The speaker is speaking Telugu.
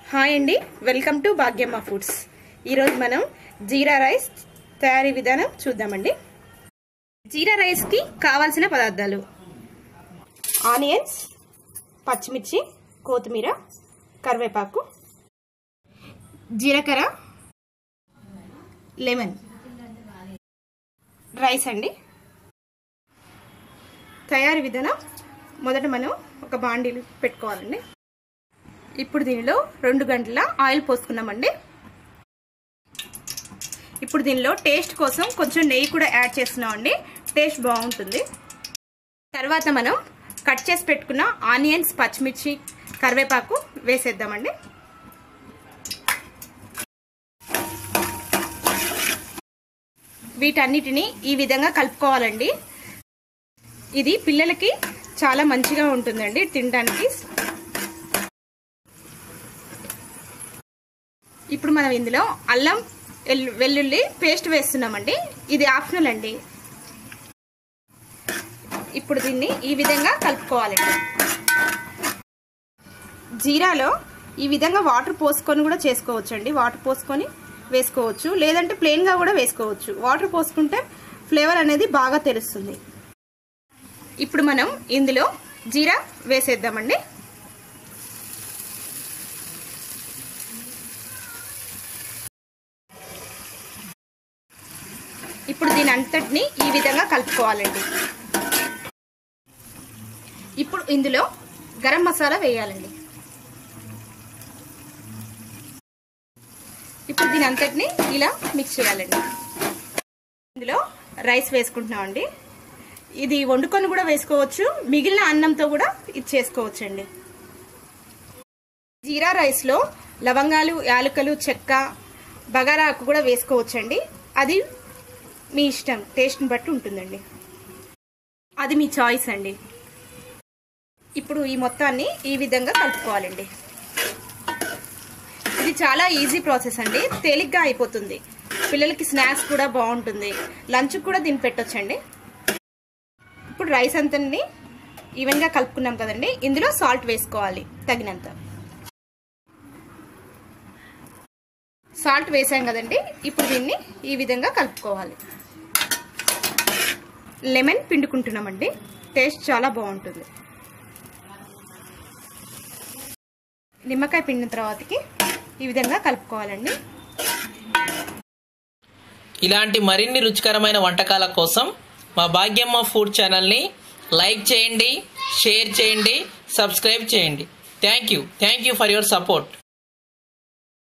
హాయ్ అండి వెల్కమ్ టు భాగ్యమ్మ ఫుడ్స్ ఈరోజు మనం జీరా రైస్ తయారీ విధానం చూద్దామండి జీరా రైస్కి కావాల్సిన పదార్థాలు ఆనియన్స్ పచ్చిమిర్చి కొత్తిమీర కరివేపాకు జీలకర్ర లెమన్ రైస్ అండి తయారీ విధానం మొదట మనం ఒక బాండీలు పెట్టుకోవాలండి ఇప్పుడు దీనిలో రెండు గంటల ఆయిల్ పోసుకున్నామండి ఇప్పుడు దీనిలో టేస్ట్ కోసం కొంచెం నెయ్యి కూడా యాడ్ చేస్తున్నామండి టేస్ట్ బాగుంటుంది తర్వాత మనం కట్ చేసి పెట్టుకున్న ఆనియన్స్ పచ్చిమిర్చి కరివేపాకు వేసేద్దామండి వీటన్నిటిని ఈ విధంగా కలుపుకోవాలండి ఇది పిల్లలకి చాలా మంచిగా ఉంటుందండి తినడానికి ఇప్పుడు మనం ఇందులో అల్లం వెల్లుల్లి పేస్ట్ వేస్తున్నామండి ఇది ఆప్షనల్ అండి ఇప్పుడు దీన్ని ఈ విధంగా కలుపుకోవాలండి జీరాలో ఈ విధంగా వాటర్ పోసుకొని కూడా చేసుకోవచ్చు అండి వాటర్ పోసుకొని వేసుకోవచ్చు లేదంటే ప్లెయిన్గా కూడా వేసుకోవచ్చు వాటర్ పోసుకుంటే ఫ్లేవర్ అనేది బాగా తెలుస్తుంది ఇప్పుడు మనం ఇందులో జీరా వేసేద్దామండి ఇప్పుడు దీని అంతటిని ఈ విధంగా కలుపుకోవాలండి ఇప్పుడు ఇందులో గరం మసాలా వేయాలండి ఇప్పుడు దీని అంతటిని ఇలా మిక్స్ చేయాలండి ఇందులో రైస్ వేసుకుంటున్నామండి ఇది వండుకొని కూడా వేసుకోవచ్చు మిగిలిన అన్నంతో కూడా ఇది చేసుకోవచ్చు అండి జీరా రైస్లో లవంగాలు యాలకలు చెక్క బగారాకు కూడా వేసుకోవచ్చండి అది మీ ఇష్టం టేస్ట్ని బట్టి ఉంటుందండి అది మీ చాయిస్ అండి ఇప్పుడు ఈ మొత్తాన్ని ఈ విధంగా కలుపుకోవాలండి ఇది చాలా ఈజీ ప్రాసెస్ అండి తేలిగ్గా అయిపోతుంది పిల్లలకి స్నాక్స్ కూడా బాగుంటుంది లంచ్ కూడా దీన్ని పెట్టొచ్చండి ఇప్పుడు రైస్ అంతని ఈవెన్గా కలుపుకున్నాం కదండి ఇందులో సాల్ట్ వేసుకోవాలి తగినంత సాల్ట్ వేసాం కదండి ఇప్పుడు దీన్ని ఈ విధంగా కలుపుకోవాలి లెమన్ పిండుకుంటున్నామండి టేస్ట్ చాలా బాగుంటుంది నిమ్మకాయ పిండిన తర్వాతకి ఈ విధంగా కలుపుకోవాలండి ఇలాంటి మరిన్ని రుచికరమైన వంటకాల కోసం మా భాగ్యమ్మ ఫుడ్ ఛానల్ని లైక్ చేయండి షేర్ చేయండి సబ్స్క్రైబ్ చేయండి thank you thank you for your support